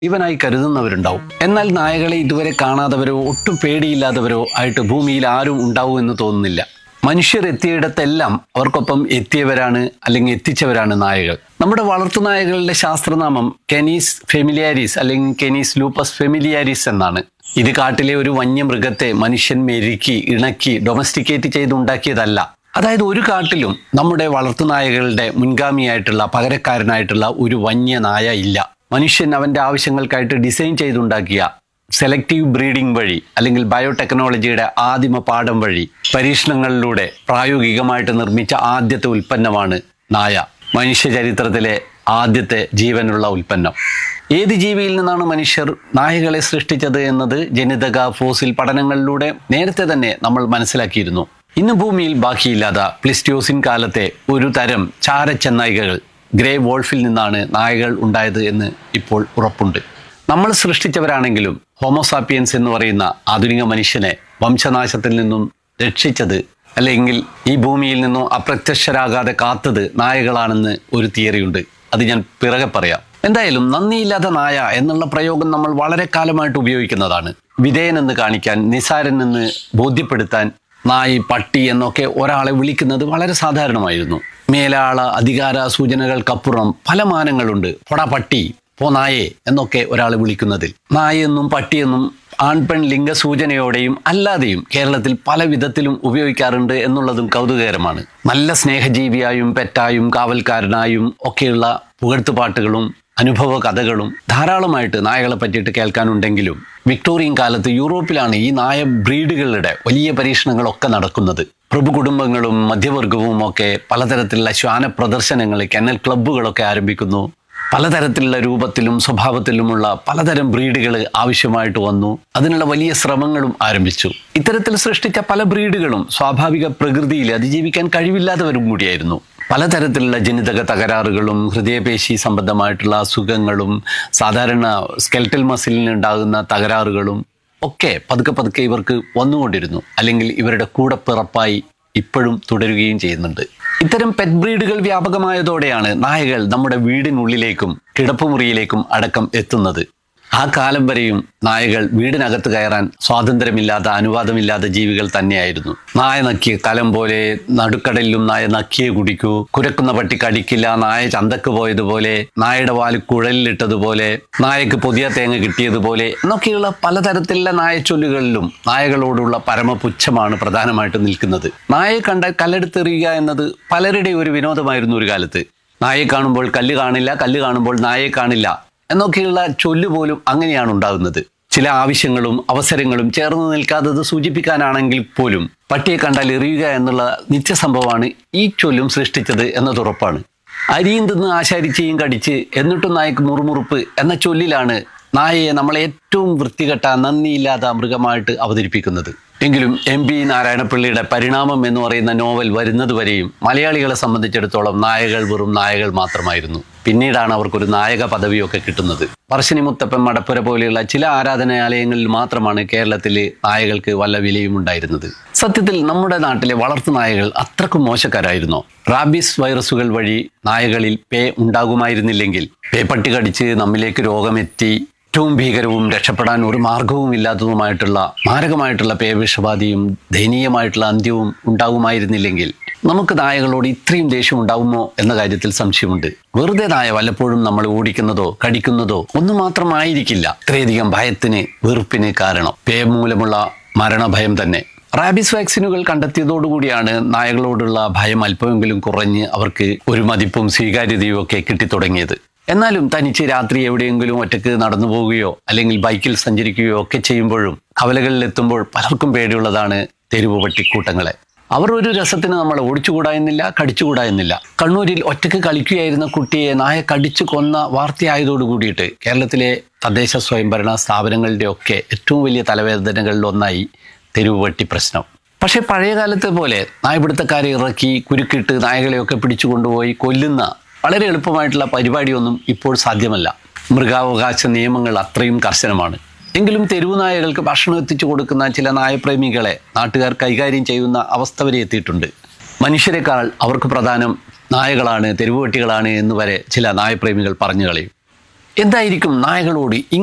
ഇവനായി കരുതുന്നവരുണ്ടാവും എന്നാൽ നായകളെ ഇതുവരെ കാണാത്തവരോ ഒട്ടും പേടിയില്ലാത്തവരോ ആയിട്ട് ഭൂമിയിൽ ആരും ഉണ്ടാവും എന്ന് തോന്നുന്നില്ല മനുഷ്യർ എത്തിയിടത്തെല്ലാം അവർക്കൊപ്പം എത്തിയവരാണ് അല്ലെങ്കിൽ എത്തിച്ചവരാണ് നായകൾ നമ്മുടെ വളർത്തുനായകളുടെ ശാസ്ത്രനാമം കെനീസ് ഫെമിലിയാരിസ് അല്ലെങ്കിൽ കെനീസ് ലൂപ്പസ് ഫെമിലിയാരിസ് എന്നാണ് ഇത് കാട്ടിലെ ഒരു വന്യമൃഗത്തെ മനുഷ്യൻ മെരുക്കി ഇണക്കി ഡൊമസ്റ്റിക്കേറ്റ് ചെയ്തുണ്ടാക്കിയതല്ല അതായത് ഒരു കാട്ടിലും നമ്മുടെ വളർത്തുനായകളുടെ മുൻഗാമിയായിട്ടുള്ള പകരക്കാരനായിട്ടുള്ള ഒരു വന്യ നായ ഇല്ല മനുഷ്യൻ അവന്റെ ആവശ്യങ്ങൾക്കായിട്ട് ഡിസൈൻ ചെയ്തുണ്ടാക്കിയ സെലക്റ്റീവ് ബ്രീഡിംഗ് വഴി അല്ലെങ്കിൽ ബയോടെക്നോളജിയുടെ ആദിമ പാഠം വഴി പരീക്ഷണങ്ങളിലൂടെ പ്രായോഗികമായിട്ട് നിർമ്മിച്ച ആദ്യത്തെ ഉൽപ്പന്നമാണ് നായ മനുഷ്യ ചരിത്രത്തിലെ ആദ്യത്തെ ജീവനുള്ള ഉൽപ്പന്നം ഏത് ജീവിയിൽ നിന്നാണ് മനുഷ്യർ നായകളെ സൃഷ്ടിച്ചത് എന്നത് ജനിതക ഫോസിൽ പഠനങ്ങളിലൂടെ നേരത്തെ തന്നെ നമ്മൾ മനസ്സിലാക്കിയിരുന്നു ഇന്ന് ഭൂമിയിൽ ബാക്കിയില്ലാത്ത പ്ലിസ്റ്റ്യോസിൻ കാലത്തെ ഒരു തരം ചാരച്ചെന്നായികകൾ ഗ്രേ വോൾഫിൽ നിന്നാണ് നായകൾ ഉണ്ടായത് എന്ന് ഇപ്പോൾ ഉറപ്പുണ്ട് നമ്മൾ സൃഷ്ടിച്ചവരാണെങ്കിലും ഹോമോസാപ്പിയൻസ് എന്ന് പറയുന്ന ആധുനിക മനുഷ്യനെ വംശനാശത്തിൽ നിന്നും രക്ഷിച്ചത് അല്ലെങ്കിൽ ഈ ഭൂമിയിൽ നിന്നും അപ്രത്യക്ഷരാകാതെ കാത്തത് നായകളാണെന്ന് ഒരു തിയറിയുണ്ട് അത് ഞാൻ പിറകെ പറയാം എന്തായാലും നന്ദിയില്ലാത്ത നായ എന്നുള്ള പ്രയോഗം നമ്മൾ വളരെ കാലമായിട്ട് ഉപയോഗിക്കുന്നതാണ് വിധേയനെന്ന് കാണിക്കാൻ നിസാരൻ എന്ന് ബോധ്യപ്പെടുത്താൻ നായി പട്ടി എന്നൊക്കെ ഒരാളെ വിളിക്കുന്നത് വളരെ സാധാരണമായിരുന്നു മേലാള അധികാര സൂചനകൾക്കപ്പുറം പല മാനങ്ങളുണ്ട് പൊടാ പട്ടി പോ നായേ എന്നൊക്കെ ഒരാളെ വിളിക്കുന്നതിൽ നായെന്നും പട്ടിയെന്നും ആൺപെൺ ലിംഗസൂചനയോടെയും അല്ലാതെയും കേരളത്തിൽ പല വിധത്തിലും ഉപയോഗിക്കാറുണ്ട് എന്നുള്ളതും കൗതുകകരമാണ് നല്ല സ്നേഹജീവിയായും പെറ്റായും കാവൽക്കാരനായും ഒക്കെയുള്ള പുകഴ്ത്തുപാട്ടുകളും അനുഭവ കഥകളും ധാരാളമായിട്ട് നായകളെ പറ്റിയിട്ട് കേൾക്കാനുണ്ടെങ്കിലും വിക്ടോറിയൻ കാലത്ത് യൂറോപ്പിലാണ് ഈ നായ ബ്രീഡുകളുടെ വലിയ പരീക്ഷണങ്ങളൊക്കെ നടക്കുന്നത് പ്രഭു കുടുംബങ്ങളും മധ്യവർഗവും ഒക്കെ പലതരത്തിലുള്ള ശ്വാന പ്രദർശനങ്ങൾ കെന്നൽ ക്ലബ്ബുകളൊക്കെ ആരംഭിക്കുന്നു പലതരത്തിലുള്ള രൂപത്തിലും സ്വഭാവത്തിലുമുള്ള പലതരം ബ്രീഡുകൾ ആവശ്യമായിട്ട് വന്നു അതിനുള്ള വലിയ ശ്രമങ്ങളും ആരംഭിച്ചു ഇത്തരത്തിൽ സൃഷ്ടിച്ച പല ബ്രീഡുകളും സ്വാഭാവിക പ്രകൃതിയിൽ അതിജീവിക്കാൻ കഴിവില്ലാത്തവരും കൂടിയായിരുന്നു പലതരത്തിലുള്ള ജനിതക തകരാറുകളും ഹൃദയപേശി സംബന്ധമായിട്ടുള്ള അസുഖങ്ങളും സാധാരണ സ്കെൽറ്റൽ മസിലിന് ഉണ്ടാകുന്ന തകരാറുകളും ഒക്കെ പതുക്കെ പതുക്കെ ഇവർക്ക് വന്നുകൊണ്ടിരുന്നു അല്ലെങ്കിൽ ഇവരുടെ കൂടെ പിറപ്പായി ഇപ്പോഴും തുടരുകയും ചെയ്യുന്നുണ്ട് ഇത്തരം പെറ്റ് ബ്രീഡുകൾ വ്യാപകമായതോടെയാണ് നായകൾ നമ്മുടെ വീടിനുള്ളിലേക്കും കിടപ്പുമുറിയിലേക്കും അടക്കം എത്തുന്നത് ആ കാലം വരെയും നായകൾ വീടിനകത്ത് കയറാൻ സ്വാതന്ത്ര്യമില്ലാത്ത അനുവാദമില്ലാത്ത ജീവികൾ തന്നെയായിരുന്നു നായ നക്കിയ കലം പോലെ നടുക്കടലിലും നായ നക്കിയെ കുടിക്കൂ കുരക്കുന്ന പട്ടി കടിക്കില്ല നായ ചന്തക്ക് പോയതുപോലെ നായയുടെ വാല് കുഴലിലിട്ടതുപോലെ നായക്ക് പുതിയ തേങ്ങ കിട്ടിയതുപോലെ എന്നൊക്കെയുള്ള പലതരത്തിലുള്ള നായച്ചൊല്ലുകളിലും നായകളോടുള്ള പരമപുച്ഛമാണ് പ്രധാനമായിട്ട് നിൽക്കുന്നത് നായയെ കണ്ടാൽ കല്ലെടുത്തെറിയുക എന്നത് പലരുടെയും ഒരു വിനോദമായിരുന്നു ഒരു കാലത്ത് നായയെ കാണുമ്പോൾ കല്ല് കാണില്ല കല്ല് കാണുമ്പോൾ നായയെ കാണില്ല എന്നൊക്കെയുള്ള ചൊല്ല് പോലും അങ്ങനെയാണ് ഉണ്ടാകുന്നത് ചില ആവശ്യങ്ങളും അവസരങ്ങളും ചേർന്ന് നിൽക്കാത്തത് സൂചിപ്പിക്കാനാണെങ്കിൽ പോലും പട്ടിയെ കണ്ടാൽ എറിയുക എന്നുള്ള നിത്യസംഭവമാണ് ഈ ചൊല്ലും സൃഷ്ടിച്ചത് എന്നത് ഉറപ്പാണ് അരിയും തിന്ന് ആശാരിച്ചയും കടിച്ച് എന്നിട്ടും നായക്ക് മുറുമുറുപ്പ് എന്ന ചൊല്ലിലാണ് നായയെ നമ്മൾ ഏറ്റവും വൃത്തികെട്ട നന്ദിയില്ലാത്ത മൃഗമായിട്ട് അവതരിപ്പിക്കുന്നത് എങ്കിലും എം പി നാരായണപിള്ളിയുടെ പരിണാമം എന്ന് പറയുന്ന നോവൽ വരുന്നതുവരെയും മലയാളികളെ സംബന്ധിച്ചിടത്തോളം നായകൾ വെറും നായകൾ മാത്രമായിരുന്നു പിന്നീടാണ് അവർക്കൊരു നായക പദവിയൊക്കെ കിട്ടുന്നത് പറശ്ശിനി മുത്തപ്പൻ മടപ്പുര പോലെയുള്ള ചില ആരാധനാലയങ്ങളിൽ മാത്രമാണ് കേരളത്തിൽ നായകൾക്ക് വല്ല വിലയും ഉണ്ടായിരുന്നത് സത്യത്തിൽ നമ്മുടെ നാട്ടിലെ വളർത്തു നായകൾ അത്രക്കും മോശക്കാരായിരുന്നോ റാബീസ് വൈറസുകൾ വഴി നായകളിൽ പേ ഉണ്ടാകുമായിരുന്നില്ലെങ്കിൽ പേ പട്ടി കടിച്ച് നമ്മിലേക്ക് രോഗമെത്തി ഏറ്റവും ഭീകരവും രക്ഷപ്പെടാൻ ഒരു മാർഗവും ഇല്ലാത്തതുമായിട്ടുള്ള മാരകമായിട്ടുള്ള പേവിഷബാധയും ദയനീയമായിട്ടുള്ള അന്ത്യവും ഉണ്ടാകുമായിരുന്നില്ലെങ്കിൽ നമുക്ക് നായകളോട് ഇത്രയും ദേഷ്യം ഉണ്ടാവുമോ എന്ന കാര്യത്തിൽ സംശയമുണ്ട് വെറുതെ നായ വല്ലപ്പോഴും നമ്മൾ ഓടിക്കുന്നതോ കടിക്കുന്നതോ ഒന്നും മാത്രമായിരിക്കില്ല ഇത്രയധികം ഭയത്തിന് വെറുപ്പിന് കാരണം പേ മൂലമുള്ള മരണഭയം തന്നെ റാബീസ് വാക്സിനുകൾ കണ്ടെത്തിയതോടുകൂടിയാണ് നായകളോടുള്ള ഭയം അല്പമെങ്കിലും കുറഞ്ഞ് അവർക്ക് ഒരു മതിപ്പും സ്വീകാര്യതയും ഒക്കെ കിട്ടിത്തുടങ്ങിയത് എന്നാലും തനിച്ച് രാത്രി എവിടെയെങ്കിലും ഒറ്റക്ക് നടന്നു പോവുകയോ അല്ലെങ്കിൽ ബൈക്കിൽ സഞ്ചരിക്കുകയോ ഒക്കെ ചെയ്യുമ്പോഴും കവലകളിൽ എത്തുമ്പോൾ പലർക്കും പേടിയുള്ളതാണ് തെരുവ് പട്ടിക്കൂട്ടങ്ങളെ അവർ ഒരു രസത്തിന് നമ്മൾ ഓടിച്ചുകൂടാ എന്നില്ല കടിച്ചുകൂടാ എന്നില്ല കണ്ണൂരിൽ ഒറ്റക്ക് കളിക്കുകയായിരുന്ന കുട്ടിയെ നായ കടിച്ചു കൊന്ന വാർത്തയായതോടു കൂടിയിട്ട് കേരളത്തിലെ തദ്ദേശ സ്വയംഭരണ സ്ഥാപനങ്ങളുടെ ഒക്കെ ഏറ്റവും വലിയ തലവേദനകളിൽ ഒന്നായി തെരുവ് പട്ടി പ്രശ്നം പക്ഷേ പഴയ കാലത്തെ പോലെ നായപിടുത്തക്കാരെ ഇറക്കി കുരുക്കിട്ട് നായകളെയൊക്കെ പിടിച്ചു കൊണ്ടുപോയി കൊല്ലുന്ന വളരെ എളുപ്പമായിട്ടുള്ള പരിപാടിയൊന്നും ഇപ്പോൾ സാധ്യമല്ല മൃഗാവകാശ നിയമങ്ങൾ അത്രയും കർശനമാണ് എങ്കിലും തെരുവ് നായകൾക്ക് ഭക്ഷണം എത്തിച്ചു കൊടുക്കുന്ന ചില നായപ്രേമികളെ നാട്ടുകാർ കൈകാര്യം ചെയ്യുന്ന അവസ്ഥ വരെ എത്തിയിട്ടുണ്ട് മനുഷ്യരെക്കാൾ അവർക്ക് പ്രധാനം നായകളാണ് തെരുവുപട്ടികളാണ് എന്ന് വരെ ചില നായപ്രേമികൾ പറഞ്ഞു കളയും എന്തായിരിക്കും നായകളോട്